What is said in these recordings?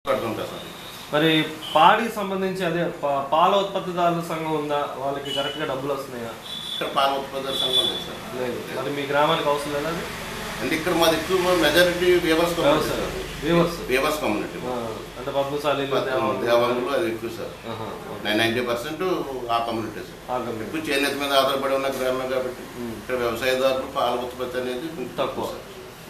పడుతుంటా sir మరి పాడికి సంబంధించి అదే పా- పాల ఉత్పత్తిదారుల సంఘం ఉందా వాళ్ళకి కరెక్ట్గా డబ్బులు వస్తున్నాయా ఇక్కడ పాల ఉత్పత్తుల సంఘం లేదు సార్ లేదు మరి మీ గ్రామానికి అవసరం లేదా అది అంటే ఇక్కడ మాది ఎక్కువ మెజారిటీ వేవర్స్ కమ్యూనిటీ వ్యవసాయం సార్ వ్యూవర్స్ వేవర్స్ కమ్యూనిటీ అంటే పద్మశాలి దేవాంగులు అది ఎక్కువ సార్ నైంటీ పర్సెంట్ ఆ కమ్యూనిటీ సార్ ఎక్కువ చేనేత మీద ఆధారపడి ఉన్న గ్రామం కాబట్టి ఇక్కడ వ్యవసాయదారులు పాల ఉత్పత్తి అనేది కొంచెం తక్కువ. సార్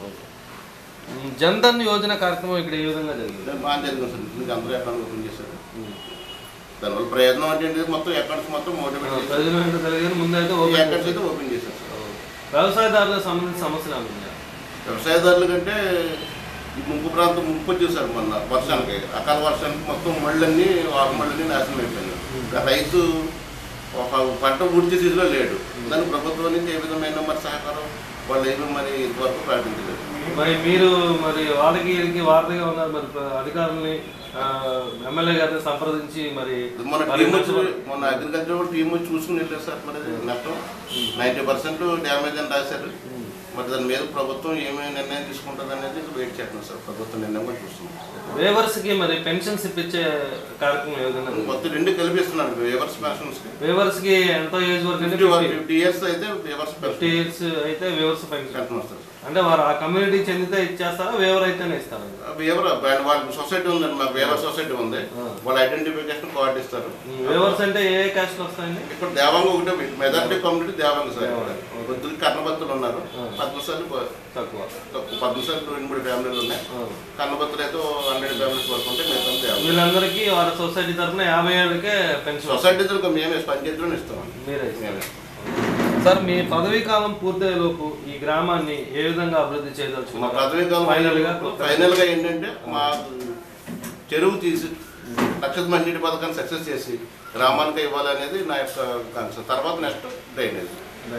జన్ధన్ యోజన కార్యక్రమం ఇక్కడ ఏ విధంగా జరిగింది అంటే బాగా జరిగింది సార్ మీకు అందరూ అకౌంట్ ఓపెన్ చేశారు దానివల్ల ప్రయత్నం అంటే ఏంటి మొత్తం అకౌంట్స్ మొత్తం మోటివేట్ చేసి ప్రజలు ఏంటో తెలియదు ముందైతే ఈ ఓపెన్ అకౌంట్స్ అయితే ఓపెన్ చేశారు సార్ వ్యవసాయదారులకు సంబంధించిన సమస్యలు ఏమన్నా వ్యవసాయదారుల కంటే ఈ ముంపు ప్రాంతం ముంపు వచ్చేసారు మొన్న వర్షానికి అకాల వర్షానికి మొత్తం మళ్ళన్నీ ఆకు మళ్ళీ నాశనం అయిపోయింది ఇంకా రైతు ఒక పంట పూర్తి స్థితిలో లేడు దానికి ప్రభుత్వం నుంచి ఏ విధమైన మరి సహకారం వాళ్ళు ఏమీ మరి ఇంతవరకు ప్రకటించలేదు మరి మీరు మరి వాళ్ళకి వీళ్ళకి వార్తగా ఉన్నారు మరి ప్ర- అధికారుల్ని ఆ, ఎమ్మెల్యే గారిని సంప్రదించి మరి మన మరి టీం వచ్చి మన అగ్రికల్చర్ టీం వచ్చి చూసుకుని వెళ్ళారు సార్ మరి అది నష్టం నైంటీ పర్సెంట్ డ్యామేజ్ అని రాశారు మరి దాని మీద ప్రభుత్వం ఏమేమి నిర్ణయం తీసుకుంటుంది అనేది వెయిట్ చేస్తున్నాం సార్ ప్రభుత్వం నిర్ణయం కూడా చూస్తున్నాం వేవర్స్ కి మరి పెన్షన్స్ ఇప్పించే కార్యక్రమం ఏ విధంగా ఉంది? మొత్తం రెండు కలిపిస్తున్నారు వేవర్స్ పెన్షన్స్కి వేవర్స్ కి ఎంతో ఏజ్ వరకు అంటే ఫిఫ్టీ ఫిఫ్టీ ఇయర్స్ అయితే వేవర్స్ ఫిఫ్టీ ఇయర్స్ అయితే వేవర్స్ పెన్షన్ పెన్షన్ వస్తుంది అంటే వారు ఆ కమ్యూనిటీ చెందితే ఇచ్చేస్తారా వేవర్ అయితేనే ఇస్తారా వేవర్ వాళ్ళ సొసైటీ ఉందండి మాకు వేవర్ సొసైటీ ఉంది వాళ్ళ ఐడెంటిఫికేషన్ కార్డు ఇస్తారు వేవర్స్ అంటే ఏ క్యాస్ట్ వస్తాయండి ఇక్కడ దేవాంగ ఒకటే మెజారిటీ కమ్యూనిటీ దేవాంగ సార్ బుద్ధులు కర్ణబత్తులు ఉన్నారు పద్మశాలి తక్కువ పద్మశాలి రెండు మూడు ఫ్యామిలీలు ఉన్నాయి కన్నబత్తులు అయితే హండ్రెడ్ ఫ్యామిలీస్ వరకు ఉంటే మిగతా దేవాంగ వీళ్ళందరికీ వాళ్ళ సొసైటీ తరఫున యాభై ఏళ్ళకే పెన్షన్ సొసైటీ తరఫు మేమే పంచాయతీలో ఇస్తామండి మీరే ఇస్తారు. మేమే ఇస్తాం. సార్ మీ పదవీ కాలం పూర్తయ్యేలోపు ఈ గ్రామాన్ని ఏ విధంగా అభివృద్ధి మా చేయదలుచుకున్నారు పదవి కాలం ఫైనల్ గా ఫైనల్ గా ఏంటంటే మా చెరువు తీసి లక్ష మంచి పథకాన్ని సక్సెస్ చేసి గ్రామానికి ఇవ్వాలనేది నా యొక్క కాన్సెప్ట్ తర్వాత నెక్స్ట్ డ్రైనేజ్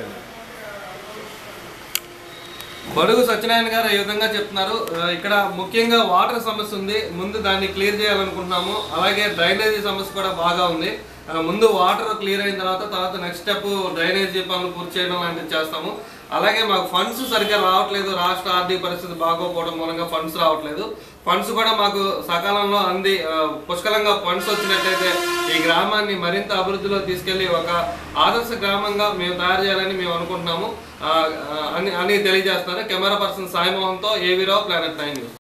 బడుగు సత్యనారాయణ గారు ఈ విధంగా చెప్తున్నారు ఆ, ఇక్కడ ముఖ్యంగా వాటర్ సమస్య ఉంది ముందు దాన్ని క్లియర్ చేయాలనుకుంటున్నాము అలాగే డ్రైనేజీ సమస్య కూడా బాగా ఉంది ఆ, ముందు వాటర్ క్లియర్ అయిన తర్వాత తర్వాత నెక్స్ట్ స్టెప్ డ్రైనేజీ పనులు పూర్తి చేయడం లాంటివి చేస్తాము అలాగే మాకు ఫండ్స్ సరిగ్గా రావట్లేదు రాష్ట్ర ఆర్థిక పరిస్థితి బాగోకపోవడం మూలంగా ఫండ్స్ రావట్లేదు ఫండ్స్ కూడా మాకు సకాలంలో అంది ఆ, పుష్కలంగా ఫండ్స్ వచ్చినట్లయితే ఈ గ్రామాన్ని మరింత అభివృద్ధిలో తీసుకెళ్లి ఒక ఆదర్శ గ్రామంగా మేము తయారు చేయాలని మేము అనుకుంటున్నాము ఆ, ఆ, అని అని తెలియజేస్తున్నారు కెమెరా పర్సన్ సాయిమోహన్తో ఏవీరావు ప్లానెట్ నైన్ న్యూస్